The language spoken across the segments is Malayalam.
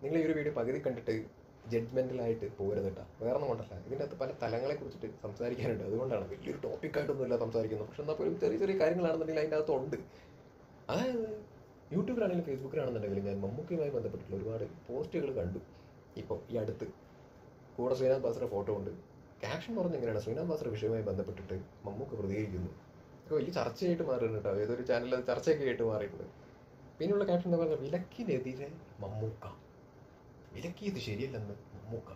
നിങ്ങൾ ഈ ഒരു വീഡിയോ പകുതി കണ്ടിട്ട് ജഡ്ജ്മെന്റലായിട്ട് പോരുത് കേട്ടോ വേറെ ഒന്നും കൊണ്ടല്ല ഇതിൻ്റെ അകത്ത് പല തലങ്ങളെ കുറിച്ചിട്ട് സംസാരിക്കാനുണ്ട് അതുകൊണ്ടാണ് വലിയൊരു ടോപ്പിക്കായിട്ടൊന്നുമില്ല സംസാരിക്കുന്നത് പക്ഷെ എന്നാൽ പോലും ചെറിയ ചെറിയ കാര്യങ്ങളാണെന്നുണ്ടെങ്കിൽ അതിൻ്റെ അകത്തുണ്ട് അതായത് യൂട്യൂബിലാണെങ്കിലും ഫേസ്ബുക്കിലാണെന്നുണ്ടെങ്കിലും ഞാൻ മമ്മൂക്കയുമായി ബന്ധപ്പെട്ടിട്ടുള്ള ഒരുപാട് പോസ്റ്റുകൾ കണ്ടു ഇപ്പോൾ ഈ അടുത്ത് കൂടെ ശ്രീനാഥ് ബാസയുടെ ഫോട്ടോ ഉണ്ട് ക്യാപ്ഷൻ പറഞ്ഞ എങ്ങനെയാണ് ശ്രീനാഥ് ബാസയുടെ വിഷയവുമായി ബന്ധപ്പെട്ടിട്ട് മമ്മൂക്ക പ്രതികരിക്കുന്നു ഒക്കെ വലിയ ചർച്ചയായിട്ട് മാറിയിട്ടുണ്ട് കേട്ടോ ഏതൊരു ചാനലിൽ അത് ചർച്ചയൊക്കെ ആയിട്ട് മാറിയിട്ടുണ്ട് പിന്നെയുള്ള ക്യാപ്ഷൻ എന്ന് പറഞ്ഞാൽ വിലക്കിനെതിരെ മമ്മൂക്ക വിലക്കിയത് ശരിയല്ലെന്ന് മമ്മൂക്ക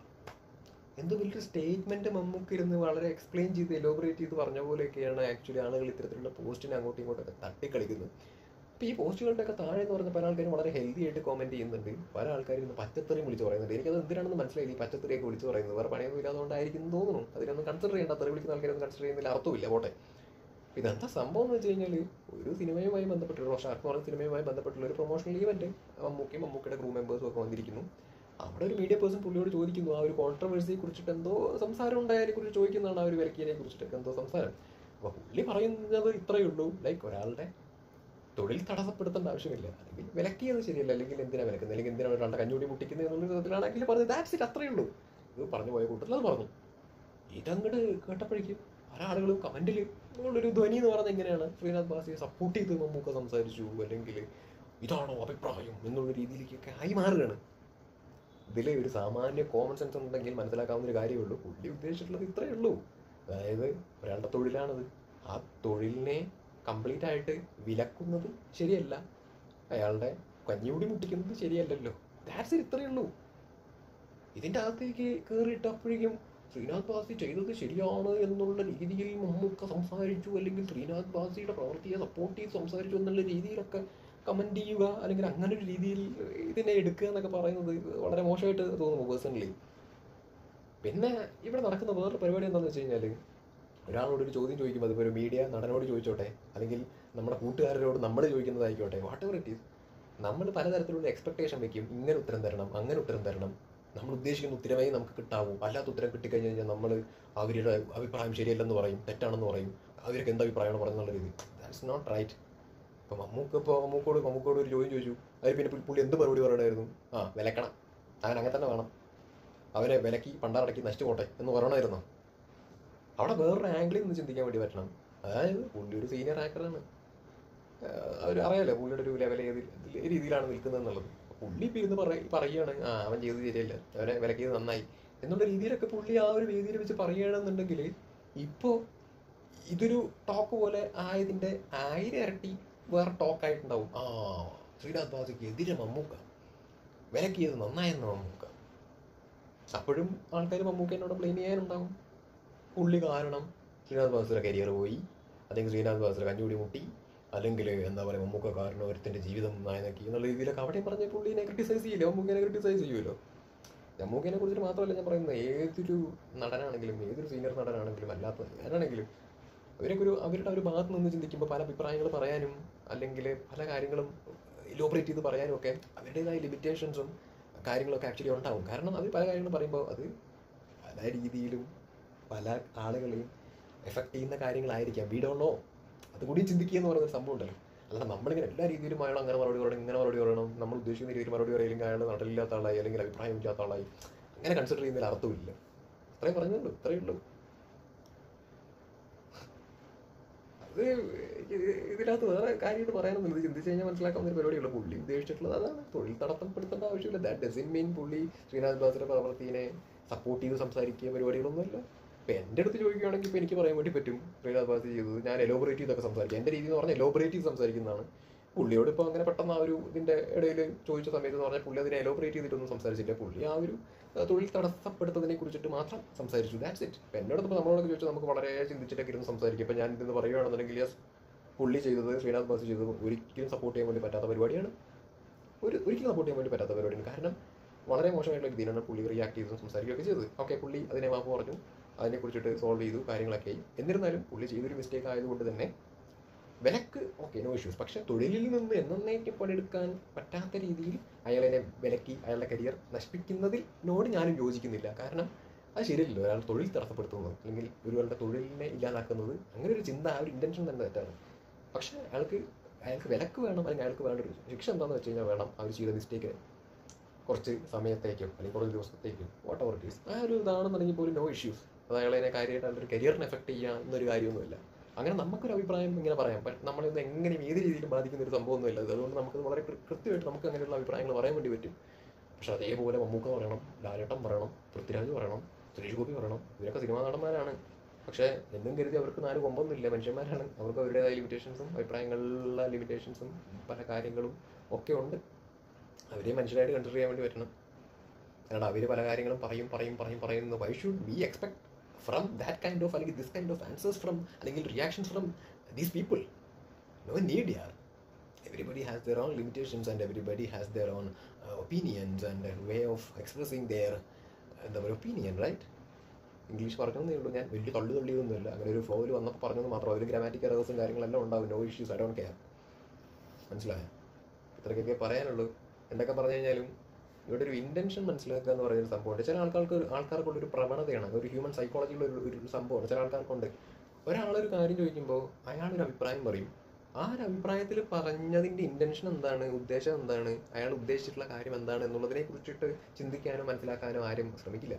എന്തോ വലിയൊരു സ്റ്റേറ്റ്മെന്റ് മമ്മൂക്ക ഇരുന്ന് വളരെ എക്സ്പ്ലെയിൻ ചെയ്ത് എലോബറേറ്റ് ചെയ്ത് പറഞ്ഞ പോലെയൊക്കെയാണ് ആക്ച്വലി ആളുകൾ ഇത്തരത്തിലുള്ള പോസ്റ്റിനെ അങ്ങോട്ടും ഇങ്ങോട്ടൊക്കെ തട്ടിക്കളിക്കുന്നത് അപ്പോൾ ഈ പോസ്റ്റുകളുടെ ഒക്കെ താഴെ എന്ന് പറഞ്ഞ പല ആൾക്കാരും വളരെ ഹെൽത്തി ആയിട്ട് കോമെന്റ് ചെയ്യുന്നുണ്ട് പല ആൾക്കാരും ഇന്ന് പച്ചത്തറിയും വിളിച്ച് പറയുന്നുണ്ട് എനിക്കത് എന്തിനാണെന്ന് മനസ്സിലായില്ല ഈ പച്ചത്തറിയൊക്കെ വിളിച്ച് പറയുന്നത് വേറെ പണിയൊന്നും ഇല്ലാതുകൊണ്ടായിരിക്കും എന്ന് തോന്നുന്നു അതിനൊന്നും കൺസിഡർ ചെയ്യേണ്ട തെറി വിളിക്കുന്ന ആൾക്കാരൊന്നും കൺസിഡർ ചെയ്യുന്നതിൽ അർത്ഥമില്ല പോട്ടെ അപ്പോൾ ഇതെന്താ സംഭവം എന്ന് വെച്ച് കഴിഞ്ഞാൽ ഒരു സിനിമയുമായി ബന്ധപ്പെട്ടുള്ള ഷാർക്ക് എന്ന് പറഞ്ഞ സിനിമയുമായി ബന്ധപ്പെട്ടുള്ള ഒരു പ്രൊമോഷണൽ ഈവന്റ് മമ്മൂക്കയും മമ്മൂക്കയുടെ ക്രൂ മെമ്പേഴ്സും ഒക്കെ വന്നിരിക്കുന്നു അവിടെ ഒരു മീഡിയ പേഴ്സൺ പുള്ളിയോട് ചോദിക്കുന്നു ആ ഒരു കോൺട്രവേഴ്സിയെ കുറിച്ചിട്ട് എന്തോ സംസാരം ഉണ്ടായതിനെ കുറിച്ച് ചോദിക്കുന്നതാണ് ആ ഒരു വിലക്കിയതിനെ കുറിച്ചിട്ടൊക്കെ എന്തോ സംസാരം അപ്പോൾ പുള്ളി പറയുന്നത് ഇത്രയേ ഉള്ളൂ ലൈക്ക് ഒരാളുടെ തൊഴിൽ തടസ്സപ്പെടുത്തേണ്ട ആവശ്യമില്ല അല്ലെങ്കിൽ വിലക്കിയത് ശരിയല്ല അല്ലെങ്കിൽ എന്തിനാ വിലക്കുന്നത് അല്ലെങ്കിൽ എന്തിനാണ് ഒരാളുടെ കഞ്ഞൂടി മുട്ടിക്കുന്നത് എന്നുള്ള വിധത്തിലാണെങ്കിൽ പറഞ്ഞത് ദാറ്റ്സ് ഇറ്റ് അത്രയേ ഉള്ളൂ ഇത് പറഞ്ഞു പോയ കൂട്ടത്തിൽ അത് പറഞ്ഞു ഇതങ്ങോട്ട് കേട്ടപ്പോഴേക്കും പല ആളുകളും കമന്റിൽ ഒരു ധ്വനി എന്ന് പറയുന്നത് എങ്ങനെയാണ് ശ്രീനാഥ് ബാസിയെ സപ്പോർട്ട് ചെയ്ത് മമ്മൂക്ക സംസാരിച്ചു അല്ലെങ്കിൽ ഇതാണോ അഭിപ്രായം എന്നുള്ള രീതിയിലേക്കൊക്കെ ആയി മാറുകയാണ് ഇതിൽ ഒരു സാമാന്യ കോമൺ സെൻസ് ഉണ്ടെങ്കിൽ മനസ്സിലാക്കാവുന്ന ഒരു കാര്യമേ ഉള്ളൂ പുള്ളി ഉദ്ദേശിച്ചിട്ടുള്ളത് ഇത്രയേ ഉള്ളൂ അതായത് ഒരാളുടെ തൊഴിലാണത് ആ തൊഴിലിനെ കംപ്ലീറ്റ് ആയിട്ട് വിലക്കുന്നത് ശരിയല്ല അയാളുടെ കഞ്ഞിയൂടി മുട്ടിക്കുന്നത് ശരിയല്ലല്ലോ ദാറ്റ്സ് ഇത്രയേ ഉള്ളൂ ഇതിൻ്റെ അകത്തേക്ക് കയറിയിട്ടപ്പോഴേക്കും ശ്രീനാഥ് ബാസി ചെയ്തത് ശരിയാണ് എന്നുള്ള രീതിയിൽ മമ്മൂക്ക സംസാരിച്ചു അല്ലെങ്കിൽ ശ്രീനാഥ് ബാസിയുടെ പ്രവൃത്തിയെ സപ്പോർട്ട് ചെയ്ത് സംസാരിച്ചു എന്നുള്ള രീതിയിലൊക്കെ കമന്റ് ചെയ്യുക അല്ലെങ്കിൽ അങ്ങനെ ഒരു രീതിയിൽ ഇതിനെ എടുക്കുക എന്നൊക്കെ പറയുന്നത് വളരെ മോശമായിട്ട് തോന്നുന്നു പേഴ്സണലി പിന്നെ ഇവിടെ നടക്കുന്ന വേറൊരു പരിപാടി എന്താണെന്ന് വെച്ച് കഴിഞ്ഞാൽ ഒരാളോട് ഒരു ചോദ്യം ചോദിക്കുമ്പോൾ അതിപ്പോൾ ഒരു മീഡിയ നടനോട് ചോദിച്ചോട്ടെ അല്ലെങ്കിൽ നമ്മുടെ കൂട്ടുകാരോട് നമ്മൾ ചോദിക്കുന്നതായിക്കോട്ടെ വാട്ട് എവർ ഇറ്റ് ഈസ് നമ്മൾ പലതരത്തിലുള്ള എക്സ്പെക്ടേഷൻ വെക്കും ഇങ്ങനെ ഉത്തരം തരണം അങ്ങനെ ഉത്തരം തരണം നമ്മൾ ഉദ്ദേശിക്കുന്ന ഉത്തരമേ നമുക്ക് കിട്ടാവൂ അല്ലാത്ത ഉത്തരം കിട്ടിക്കഴിഞ്ഞ് കഴിഞ്ഞാൽ നമ്മൾ അവരുടെ അഭിപ്രായം ശരിയല്ലെന്ന് പറയും തെറ്റാണെന്ന് പറയും അവർക്ക് എന്ത് അഭിപ്രായമാണ് പറയുന്നുള്ള രീതി ദാറ്റ്സ് നോട്ട് റൈറ്റ് ഇപ്പം മമ്മൂക്ക് ഇപ്പോൾ മമ്മൂക്കോട് മമ്മൂക്കോട് ഒരു ചോദ്യം ചോദിച്ചു അതിൽ പിന്നെ പുള്ളി- പുള്ളി എന്ത് മറുപടി പറയണമായിരുന്നു ആ വിലക്കണം അവൻ അങ്ങനെ തന്നെ വേണം അവനെ വിലക്കി പണ്ടാറടക്കി നശിച്ചു പോട്ടെ എന്ന് പറയണമായിരുന്നു അവിടെ വേറൊരു ആംഗിളിൽ നിന്ന് ചിന്തിക്കാൻ വേണ്ടി പറ്റണം അതായത് പുള്ളി ഒരു സീനിയർ ആക്ടറാണ് അവർ അറിയാലോ പുള്ളിയുടെ ഒരു ലെവൽ ഏത് രീതിയിലാണ് നിൽക്കുന്നത് എന്നുള്ളത് പുള്ളി ഇപ്പം ഇരുന്ന് പറ പറയുകയാണ് ആ അവൻ ചെയ്തത് ശരിയല്ല അവനെ വിലക്കിയത് നന്നായി എന്നുള്ള രീതിയിലൊക്കെ പുള്ളി ആ ഒരു വേദിയിൽ വെച്ച് പറയുകയാണെന്നുണ്ടെങ്കിൽ ഇപ്പോൾ ഇതൊരു ടോക്ക് പോലെ ആയതിൻ്റെ ആയിരം ഇരട്ടി വേറെ ടോക്കായിട്ടുണ്ടാവും ആ ശ്രീനാഥ് ബാസിക്ക് എതിരെ മമ്മൂക്ക വിലക്കിയത് നന്നായെന്ന് മമ്മൂക്ക അപ്പോഴും ആൾക്കാർ മമ്മൂക്കേനോട് ബ്ലെയിം ചെയ്യാനുണ്ടാവും പുള്ളി കാരണം ശ്രീനാഥ് ബാസുര കരിയർ പോയി അല്ലെങ്കിൽ ശ്രീനാഥ് ബാസുര കഞ്ഞുകൂടി മുട്ടി അല്ലെങ്കിൽ എന്താ പറയുക മമ്മൂക്ക കാരണം ഒരുത്തിൻ്റെ ജീവിതം നായനാക്കി എന്നുള്ള രീതിയിലൊക്കെ അവിടെ പറഞ്ഞ പുള്ളിനെ ക്രിട്ടിസൈസ് ചെയ്യില്ല മമ്മൂക്കേനെ ക്രിട്ടിസൈസ് ചെയ്യുമല്ലോ മമ്മൂക്കേനെ കുറിച്ചിട്ട് മാത്രമല്ല ഞാൻ പറയുന്നത് ഏതൊരു നടനാണെങ്കിലും ഏതൊരു സീനിയർ നടനാണെങ്കിലും അല്ലാത്ത ആരാണെങ്കിലും അവരൊക്കെ ഒരു അവരുടെ ഒരു ഭാഗത്ത് നിന്ന് ചിന്തിക്കുമ്പോൾ പല അഭിപ്രായങ്ങൾ പറയാനും അല്ലെങ്കിൽ പല കാര്യങ്ങളും ഇലോപ്പറേറ്റ് ചെയ്ത് പറയാനും ഒക്കെ അവരുടേതായ ലിമിറ്റേഷൻസും കാര്യങ്ങളൊക്കെ ആക്ച്വലി ഉണ്ടാവും കാരണം അവർ പല കാര്യങ്ങളും പറയുമ്പോൾ അത് പല രീതിയിലും പല ആളുകളെയും എഫക്ട് ചെയ്യുന്ന കാര്യങ്ങളായിരിക്കാം വി ഡോണ്ട് നോ അതുകൂടി ചിന്തിക്കുക എന്ന് പറയുന്ന ഒരു സംഭവം ഉണ്ടല്ലോ അല്ലാതെ നമ്മളിങ്ങനെ എല്ലാ രീതിയിലും അയാൾ അങ്ങനെ മറുപടി പറയണം ഇങ്ങനെ മറുപടി പറയണം നമ്മൾ ഉദ്ദേശിക്കുന്ന രീതിയിൽ മറുപടി പറയില്ലെങ്കിൽ അയാൾ നടലില്ലാത്ത ആളായി അല്ലെങ്കിൽ അഭിപ്രായം ഇല്ലാത്ത ആളായി അങ്ങനെ കൺസിഡർ ചെയ്യുന്നതിൽ അർത്ഥമില്ല അത്രയും പറഞ്ഞുള്ളൂ ഇത്രയേ ഉള്ളൂ അത് ഇത് ഇതിനകത്ത് വേറെ കാര്യമായിട്ട് പറയാനൊന്നും ഇത് ചിന്തിച്ച് കഴിഞ്ഞാൽ മനസ്സിലാക്കാവുന്ന ഒരു പരിപാടിയുള്ളൂ പുള്ളി ഉദ്ദേശിച്ചിട്ടുള്ളത് അതാണ് തൊഴിൽ തടസ്സപ്പെടുത്തേണ്ട ആവശ്യമില്ല ദാറ്റ് ഡസൻ മീൻ പുള്ളി ശ്രീനാഥ് ബാസിന്റെ പ്രവൃത്തിനെ സപ്പോർട്ട് ചെയ്ത് സംസാരിക്കുക പരിപാടികളൊന്നുമില്ല ഇപ്പം എൻ്റെ അടുത്ത് ചോദിക്കുകയാണെങ്കിൽ ഇപ്പോൾ എനിക്ക് പറയാൻ വേണ്ടി പറ്റും ശ്രീനാഥ് ബാസി ചെയ്തത് ഞാൻ എലോബറേറ്റ് ചെയ്തൊക്കെ സംസാരിക്കും എൻ്റെ രീതി എന്ന് പറഞ്ഞാൽ എലോബറേറ്റ് ചെയ്ത് സംസാരിക്കുന്നതാണ് പുള്ളിയോട് ഇപ്പോൾ അങ്ങനെ പെട്ടെന്ന് ആ ഒരു ഇതിൻ്റെ ഇടയിൽ ചോദിച്ച സമയത്ത് എന്ന് പറഞ്ഞാൽ പുള്ളി അതിനെ എലോബറേറ്റ് ചെയ്തിട്ടൊന്നും സംസാരിച്ചില്ല പുള്ളി ആ ഒരു ആ, തൊഴിൽ തടസ്സപ്പെടുത്തതിനെ കുറിച്ചിട്ട് മാത്രം സംസാരിച്ചു ദാറ്റ്സ് ഇറ്റ് ഇപ്പം എന്നോട് ഇപ്പോൾ നമ്മളോടൊക്കെ ചോദിച്ചാൽ നമുക്ക് വളരെ ചിന്തിച്ചിട്ടൊക്കെ ഇരുന്ന് സംസാരിക്കും ഇപ്പം ഞാൻ ഇതെന്ന് പറയുകയാണെന്നുണ്ടെങ്കിൽ യെസ് പുള്ളി ചെയ്തത് ശ്രീനാഥ് ബാസി ചെയ്തത് ഒരിക്കലും സപ്പോർട്ട് ചെയ്യാൻ വേണ്ടി പറ്റാത്ത പരിപാടിയാണ് ഒരു ഒരിക്കലും സപ്പോർട്ട് ചെയ്യാൻ വേണ്ടി പറ്റാത്ത പരിപാടിയാണ് കാരണം വളരെ മോശമായിട്ടുള്ള രീതിയിലാണ് പുള്ളി റിയാക്ട് ചെയ്തതും സംസാരിക്കുകയൊക്കെ ചെയ്തത് ഓക്കെ പുള്ളി അതിനെ മാപ്പ് പറഞ്ഞു അതിനെക്കുറിച്ചിട്ട് സോൾവ് ചെയ്തു കാര്യങ്ങളൊക്കെ ആയി എന്നിരുന്നാലും പുള്ളി ചെയ്തൊരു മിസ്റ്റേക്ക് ആയതുകൊണ്ട് തന്നെ വിലക്ക് ഓക്കെ നോ ഇഷ്യൂസ് പക്ഷെ തൊഴിലിൽ നിന്ന് എന്നേക്കും പണിയെടുക്കാൻ പറ്റാത്ത രീതിയിൽ അയാളെ വിലക്കി അയാളുടെ കരിയർ നശിപ്പിക്കുന്നതിൽ നോട് ഞാനും യോജിക്കുന്നില്ല കാരണം അത് ശരിയല്ലല്ലോ ഒരാൾ തൊഴിൽ തടസ്സപ്പെടുത്തുന്നത് അല്ലെങ്കിൽ ഒരാളുടെ തൊഴിലിനെ ഇല്ലാതാക്കുന്നത് അങ്ങനെ ഒരു ചിന്ത ആ ഒരു ഇന്റൻഷൻ തന്നെ തെറ്റാണ് പക്ഷെ അയാൾക്ക് അയാൾക്ക് വിലക്ക് വേണം അല്ലെങ്കിൽ അയാൾക്ക് വേണ്ട ഒരു ശിക്ഷ എന്താണെന്ന് വെച്ച് കഴിഞ്ഞാൽ വേണം അവർ ചെയ്ത മിസ്റ്റേക്ക് കുറച്ച് സമയത്തേക്കോ അല്ലെങ്കിൽ കുറച്ച് ദിവസത്തേക്കോ വാട്ട് എവർ ഇറ്റ് ഈസ് ആ ഒരു ഇതാണെന്നുണ്ടെങ്കിൽ പോലും നോ ഇഷ്യൂസ് അത് അയാളെ കാര്യമായിട്ട് ഒരു കരിയറിനെ എഫക്ട് ചെയ്യുക എന്നൊരു കാര്യമൊന്നുമില്ല അങ്ങനെ നമുക്കൊരു അഭിപ്രായം ഇങ്ങനെ പറയാം പക്ഷെ നമ്മളിത് എങ്ങനെയും ഏത് രീതിയിലും ബാധിക്കുന്ന ഒരു സംഭവമൊന്നുമില്ല അത് അതുകൊണ്ട് നമുക്ക് വളരെ കൃ- കൃത്യമായിട്ട് നമുക്ക് അങ്ങനെയുള്ള അഭിപ്രായങ്ങൾ പറയാൻ വേണ്ടി പറ്റും പക്ഷെ അതേപോലെ മമ്മൂക്ക പറയണം ലാലേട്ടൻ പറയണം പൃഥ്വിരാജ് പറയണം സുരേഷ് ഗോപി പറയണം ഇവരൊക്കെ സിനിമാ നടന്മാരാണ് പക്ഷേ എന്നും കരുതി അവർക്ക് നാല് കൊമ്പൊന്നുമില്ല മനുഷ്യന്മാരാണ് അവർക്ക് അവരുടേതായ ലിമിറ്റേഷൻസും അഭിപ്രായങ്ങളിലെ ലിമിറ്റേഷൻസും പല കാര്യങ്ങളും ഒക്കെ ഉണ്ട് അവരെ മനുഷ്യരായിട്ട് കൺസിഡർ ചെയ്യാൻ വേണ്ടി പറ്റണം കാരണം അവർ പല കാര്യങ്ങളും പറയും പറയും പറയും പറയുന്നു why should we expect from that kind of അല്ലെങ്കിൽ this kind of answers from അല്ലെങ്കിൽ reactions from these people no need യാർ everybody has their own limitations and everybody has their own uh, opinions and a way of expressing their എന്താ പറയുക ഒപ്പീനിയൻ റൈറ്റ് ഇംഗ്ലീഷ് പറഞ്ഞതേ ഉള്ളൂ ഞാൻ വലിയ തള്ളി തള്ളിയൊന്നുമില്ല അങ്ങനെ ഒരു ഫ്ലോയിൽ വന്നപ്പോൾ പറഞ്ഞത് മാത്രം ഒരു ഗ്രാമാറ്റിക് എറേഴ്സും കാര്യങ്ങളെല്ലാം ഉണ്ടാവും no issues I don't care മനസ്സിലായോ ഇത്രയൊക്കെ പറയാനുള്ളൂ എന്തൊക്കെ പറഞ്ഞു കഴിഞ്ഞാലും ഇവിടെ ഒരു ഇൻറ്റൻഷൻ മനസ്സിലാക്കുക എന്ന് പറയുന്ന ഒരു സംഭവമുണ്ട് ചില ആൾക്കാർക്ക് ആൾക്കാർക്കുള്ള ഒരു പ്രവണതയാണ് ഒരു ഹ്യൂമൻ സൈക്കോളജിയിലുള്ള ഒരു ഒരു സംഭവമാണ് ചില ആൾക്കാർക്കുണ്ട് ഒരാളൊരു കാര്യം ചോദിക്കുമ്പോൾ അയാളൊരു അഭിപ്രായം പറയും ആ ഒരു അഭിപ്രായത്തിൽ പറഞ്ഞതിൻ്റെ ഇൻറ്റൻഷൻ എന്താണ് ഉദ്ദേശം എന്താണ് അയാൾ ഉദ്ദേശിച്ചിട്ടുള്ള കാര്യം എന്താണ് എന്നുള്ളതിനെ കുറിച്ചിട്ട് ചിന്തിക്കാനോ മനസ്സിലാക്കാനോ ആരും ശ്രമിക്കില്ല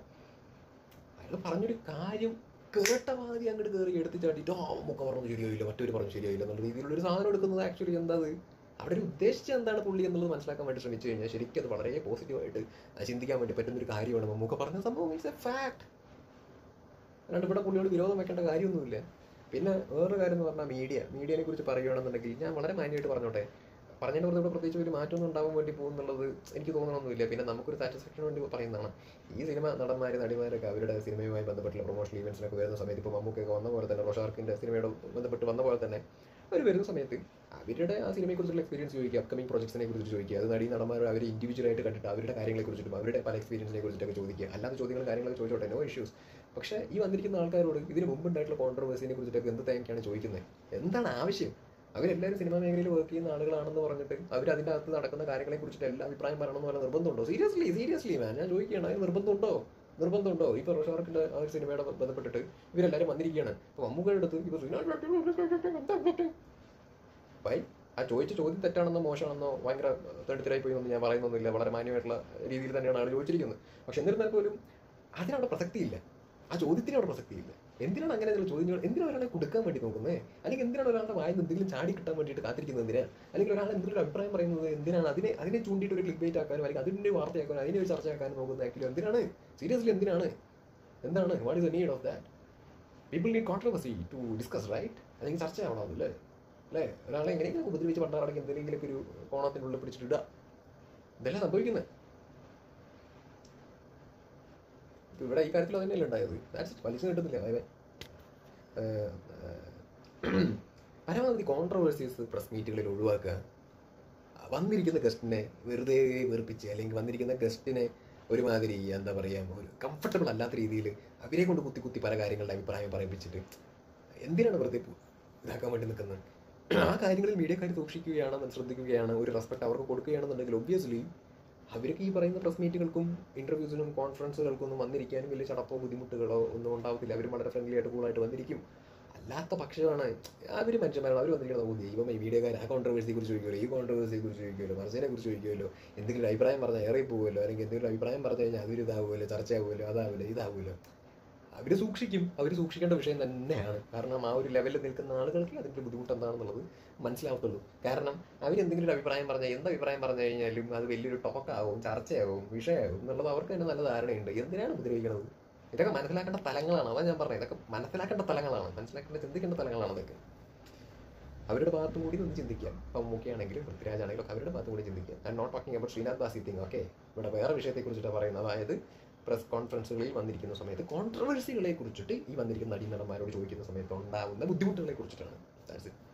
അയാൾ പറഞ്ഞൊരു കാര്യം കേട്ടവാതി അങ്ങോട്ട് കയറി എടുത്ത് ചാട്ടിയിട്ട് ആ മുക്ക പറഞ്ഞു ശരിയായില്ല മറ്റൊരു പറഞ്ഞു ശരിയായില്ല എന്നുള്ള രീതിയിലുള്ള ഒരു സാധനം എടുക്കുന്നത് ആക്ച്വലി എന്താ അത് അവിടെ ഒരു ഉദ്ദേശിച്ചത് എന്താണ് പുള്ളി എന്നുള്ളത് മനസ്സിലാക്കാൻ വേണ്ടി ശ്രമിച്ചു കഴിഞ്ഞാൽ ശരിക്കും അത് വളരെ പോസിറ്റീവായിട്ട് ചിന്തിക്കാൻ വേണ്ടി പറ്റുന്ന ഒരു കാര്യമാണ് മമ്മൂക്ക പറഞ്ഞ സംഭവം ഇറ്റ്സ് എ ഫാക്ട് അല്ലാണ്ട് ഇവിടെ പുള്ളിയോട് വിരോധം വെക്കേണ്ട കാര്യമൊന്നുമില്ല പിന്നെ വേറൊരു കാര്യം എന്ന് പറഞ്ഞാൽ മീഡിയ മീഡിയനെ കുറിച്ച് പറയുകയാണെന്നുണ്ടെങ്കിൽ ഞാൻ വളരെ മാന്യമായിട്ട് പറഞ്ഞോട്ടെ പറഞ്ഞതിൻ്റെ പുറത്ത് ഇവിടെ പ്രത്യേകിച്ച് ഒരു മാറ്റമൊന്നും ഉണ്ടാവാൻ വേണ്ടി പോകുന്നുള്ളത് എനിക്ക് തോന്നണമെന്നില്ല പിന്നെ നമുക്കൊരു സാറ്റിസ്ഫാക്ഷൻ വേണ്ടി പറയുന്നതാണ് ഈ സിനിമ നടന്മാർ നടിമാരൊക്കെ അവരുടെ സിനിമയുമായി ബന്ധപ്പെട്ടുള്ള പ്രൊമോഷൻ ഈവൻസിനൊക്കെ വരുന്ന സമയത്ത് ഇപ്പോൾ മമ്മൂക്കൊക്കെ വന്ന പോലെ തന്നെ റോഷാർക്കിൻ്റെ സിനിമയോട് ബന്ധപ്പെട്ട് വന്ന പോലെ തന്നെ അവർ വരുന്ന സമയത്ത് അവരുടെ ആ സിനിമയെക്കുറിച്ചുള്ള എക്സ്പീരിയൻസ് ചോദിക്കുക അപ്കമിംഗ് പ്രോജക്ട്സിനെ കുറിച്ച് ചോദിക്കുക അത് നടീ നടന്മാർ അവർ ഇൻഡിവിജ്വലായിട്ട് കണ്ടിട്ട് അവരുടെ കാര്യങ്ങളെക്കുറിച്ചിട്ടും അവരുടെ പല എക്സ്പീരിയൻസിനെ കുറിച്ചിട്ടൊക്കെ ചോദിക്കുക അല്ലാത്ത ചോദ്യങ്ങളും കാര്യങ്ങളൊക്കെ ചോദിച്ചോട്ടെ നോ ഇഷ്യൂസ് പക്ഷേ ഈ വന്നിരിക്കുന്ന ആൾക്കാരോട് ഇതിന് മുമ്പുണ്ടായിട്ടുള്ള കോൺട്രവേഴ്സിനെ കുറിച്ചിട്ടൊക്കെ എന്ത് തേങ്ങയാണ് ചോദിക്കുന്നത് എന്താണ് ആവശ്യം അവരെല്ലാവരും സിനിമാ മേഖലയിൽ വർക്ക് ചെയ്യുന്ന ആളുകളാണെന്ന് പറഞ്ഞിട്ട് അവർ അതിൻ്റെ അകത്ത് നടക്കുന്ന കാര്യങ്ങളെ കുറിച്ചിട്ട് എല്ലാ അഭിപ്രായം പറയണമെന്ന് പറഞ്ഞ നിർബന്ധമുണ്ടോ സീരിയസ്ലി സീരിയസ്ലി മാൻ ഞാൻ ചോദിക്കുകയാണ് അതിന് നിർബന്ധമുണ്ടോ നിർബന്ധമുണ്ടോ ഇപ്പോൾ റോഷാർക്കിൻ്റെ ആ ഒരു സിനിമയുടെ ബന്ധപ്പെട്ടിട്ട് ഇവരെല്ലാവരും വന്നിരിക്കുകയാണ് ഇപ്പോൾ മമ്മൂക്കയുടെ അടുത്ത് ഇപ്പോൾ ബൈ ആ ചോദിച്ച ചോദ്യം തെറ്റാണെന്നോ മോശമാണെന്നോ ഭയങ്കര തെടുത്തിരായി പോയി എന്നൊന്നും ഞാൻ പറയുന്നൊന്നുമില്ല വളരെ മാന്യമായിട്ടുള്ള രീതിയിൽ തന്നെയാണ് ആൾ ചോദിച്ചിരിക്കുന്നത് പക്ഷെ എന്നിരുന്നാൽ പോലും അതിനവിടെ പ്രസക്തിയില്ല ആ ചോദ്യത്തിന് അവിടെ പ്രസക്തിയില്ല എന്തിനാണ് അങ്ങനെ ചില ചോദ്യങ്ങൾ എന്തിനാണ് ഒരാളെ കൊടുക്കാൻ വേണ്ടി നോക്കുന്നത് അല്ലെങ്കിൽ എന്തിനാണ് ഒരാളുടെ വായിൽ നിന്ന് എന്തെങ്കിലും ചാടി കിട്ടാൻ വേണ്ടിയിട്ട് കാത്തിരിക്കുന്നത് എന്തിനാ അല്ലെങ്കിൽ ഒരാൾ എന്തെങ്കിലും ഒരു അഭിപ്രായം പറയുന്നത് എന്തിനാണ് അതിനെ അതിനെ ചൂണ്ടിയിട്ട് ഒരു ക്ലിക്ക് ബൈറ്റ് ആക്കാനും അല്ലെങ്കിൽ അതിൻ്റെ വാർത്തയാക്കാനും അതിനെ ഒരു ചർച്ചയാക്കാനും നോക്കുന്നത് ആക്ച്വലി എന്തിനാണ് സീരിയസ്ലി എന്തിനാണ് എന്താണ് what is the need of that people need controversy to discuss right അല്ലെങ്കിൽ ചർച്ച ആവണം അതല്ലേ അല്ലേ ഒരാളെ എങ്ങനെയെങ്കിലും ഉപദ്രവിച്ച് പണ്ടാറടക്കി എന്തെങ്കിലും ഒരു കോണത്തിനുള്ളിൽ പിടിച്ചിട്ട് ഇടുക ഇതെല്ലാം സംഭവിക്കുന്നത് ഇപ്പൊ ഇവിടെ ഈ കാര്യത്തിൽ തന്നെയല്ലേ ഉണ്ടായത് ദാറ്റ്സ് വലിച്ചു കിട്ടുന്നില്ല അതായത് പരമാവധി കോൺട്രവേഴ്സീസ് പ്രസ് മീറ്റുകളിൽ ഒഴിവാക്കുക വന്നിരിക്കുന്ന ഗസ്റ്റിനെ വെറുതെ വെറുപ്പിച്ച് അല്ലെങ്കിൽ വന്നിരിക്കുന്ന ഗസ്റ്റിനെ ഒരുമാതിരി എന്താ പറയുക ഒരു കംഫർട്ടബിൾ അല്ലാത്ത രീതിയിൽ അവരെ കൊണ്ട് കുത്തി കുത്തി പല കാര്യങ്ങളുടെ അഭിപ്രായം പറയിപ്പിച്ചിട്ട് എന്തിനാണ് വെറുതെ പു- ഇതാക്കാൻ വേണ്ടി നിൽക്കുന്നത് ആ കാര്യങ്ങളിൽ മീഡിയക്കാർ സൂക്ഷിക്കുകയാണ് ശ്രദ്ധിക്കുകയാണ് ഒരു റെസ്പെക്ട് അവർക്ക് കൊടുക്കുകയാണെന്നുണ്ടെങ്കിൽ ഒബ്വിയസ്ലി അവർക്ക് ഈ പറയുന്ന പ്രസ് മീറ്റുകൾക്കും ഇന്റർവ്യൂസിനും കോൺഫറൻസുകൾക്കും ഒന്നും വന്നിരിക്കാനും വലിയ ചടപ്പോ ബുദ്ധിമുട്ടുകളോ ഒന്നും ഉണ്ടാവത്തില്ല അവർ വളരെ ഫ്രണ്ട്ലി ആയിട്ട് കൂളായിട്ട് വന്നിരിക്കും അല്ലാത്ത പക്ഷമാണ് അവർ മനുഷ്യന്മാരാണ് അവർ വന്നിരിക്കുന്നത് ഓ ദൈവം ഈ വീഡിയോക്കാർ ആ കോൺട്രവേഴ്സിയെ കുറിച്ച് ചോദിക്കുമല്ലോ ഈ കോൺട്രവേഴ്സിയെ കുറിച്ച് ചോദിക്കുമല്ലോ മറിച്ചിനെ കുറിച്ച് ചോദിക്കുമല്ലോ എന്തെങ്കിലും ഒരു അഭിപ്രായം പറഞ്ഞാൽ ഏറി പോകുമല്ലോ അല്ലെങ്കിൽ എന്തെങ്കിലും ഒരു അഭിപ്രായം പറഞ്ഞു കഴിഞ്ഞാൽ അതൊരു ഇതാവുമല്ലോ ചർച്ചയാവുമല്ലോ അതാവുമല്ലോ ഇതാവുമല്ലോ അവർ സൂക്ഷിക്കും അവർ സൂക്ഷിക്കേണ്ട വിഷയം തന്നെയാണ് കാരണം ആ ഒരു ലെവലിൽ നിൽക്കുന്ന ആളുകൾക്ക് അതിൻ്റെ ബുദ്ധിമുട്ട് എന്താണെന്നുള്ളത് മനസ്സിലാവത്തുള്ളൂ കാരണം അവർ എന്തെങ്കിലും ഒരു അഭിപ്രായം പറഞ്ഞാൽ എന്ത് അഭിപ്രായം പറഞ്ഞു കഴിഞ്ഞാലും അത് വലിയൊരു ടോക്കാവും ചർച്ചയാവും വിഷയമാവും എന്നുള്ളത് അവർക്ക് തന്നെ നല്ല ധാരണയുണ്ട് എന്തിനാണ് ഉപദ്രവിക്കുന്നത് ഇതൊക്കെ മനസ്സിലാക്കേണ്ട തലങ്ങളാണ് അതാ ഞാൻ പറഞ്ഞത് ഇതൊക്കെ മനസ്സിലാക്കേണ്ട തലങ്ങളാണ് മനസ്സിലാക്കേണ്ട ചിന്തിക്കേണ്ട തലങ്ങളാണ് ഇതൊക്കെ അവരുടെ ഭാഗത്തും കൂടി ഒന്ന് ചിന്തിക്കാം ഇപ്പം മുഖ്യാണെങ്കിലും പൃഥ്വിരാജ് ആണെങ്കിലും ഒക്കെ അവരുടെ ഭാഗത്തും കൂടി ചിന്തിക്കാം I not talking about Srinath Basi thing okay ഇവിടെ വേറെ വിഷയത്തെക്കുറിച്ചിട്ടാണ് പറയുന്നത് അതായത് പ്രസ് കോൺഫറൻസുകളിൽ വന്നിരിക്കുന്ന സമയത്ത് കോൺട്രവേഴ്സികളെ കുറിച്ചിട്ട് ഈ വന്നിരിക്കുന്ന നടീനടന്മാരോട് ചോദിക്കുന്ന സമയത്ത് ഉണ്ടാകുന്ന ബുദ്ധിമുട്ടുകളെ കുറിച്ചിട്ടാണ് ദാറ്റ്സ് ഇറ്റ്